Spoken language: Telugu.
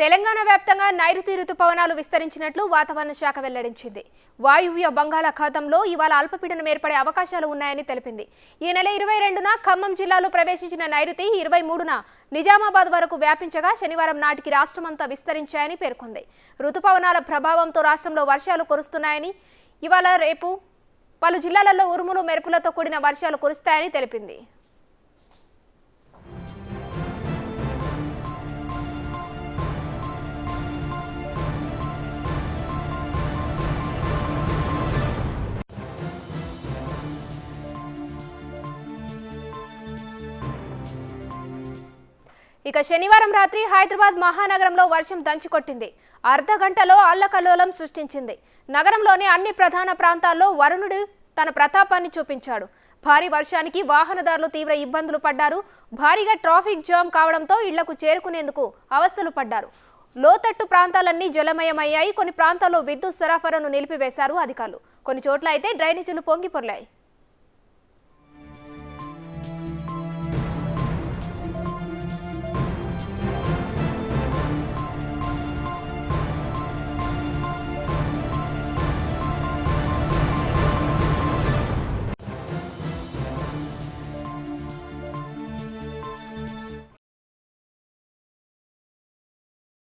తెలంగాణ వ్యాప్తంగా నైరుతి రుతుపవనాలు విస్తరించినట్లు వాతావరణ శాఖ వెల్లడించింది వాయువ్య బంగాళాఖాతంలో ఇవాళ అల్పపీడనం ఏర్పడే అవకాశాలు ఉన్నాయని తెలిపింది ఈ నెల ఇరవై రెండున ఖమ్మం జిల్లాలో ప్రవేశించిన నైరుతి ఇరవై మూడున నిజామాబాద్ వరకు వ్యాపించగా శనివారం నాటికి రాష్ట్రమంతా విస్తరించాయని పేర్కొంది రుతుపవనాల ప్రభావంతో రాష్ట్రంలో వర్షాలు కురుస్తున్నాయని ఇవాళ రేపు పలు జిల్లాలలో ఉరుములు మెరుపులతో కూడిన వర్షాలు కురుస్తాయని తెలిపింది ఇక శనివారం రాత్రి హైదరాబాద్ మహానగరంలో వర్షం దంచుకొట్టింది అర్ధ గంటలో అల్లకల్లోలం సృష్టించింది నగరంలోని అన్ని ప్రధాన ప్రాంతాల్లో వరుణుడు తన ప్రతాపాన్ని చూపించాడు భారీ వర్షానికి వాహనదారులు తీవ్ర ఇబ్బందులు పడ్డారు భారీగా ట్రాఫిక్ జామ్ కావడంతో ఇళ్లకు చేరుకునేందుకు అవస్థలు పడ్డారు లోతట్టు ప్రాంతాలన్నీ జలమయమయ్యాయి కొన్ని ప్రాంతాల్లో విద్యుత్ సరఫరాను నిలిపివేశారు అధికారులు కొన్ని చోట్ల అయితే డ్రైనేజీలు పొంగి పొర్లాయి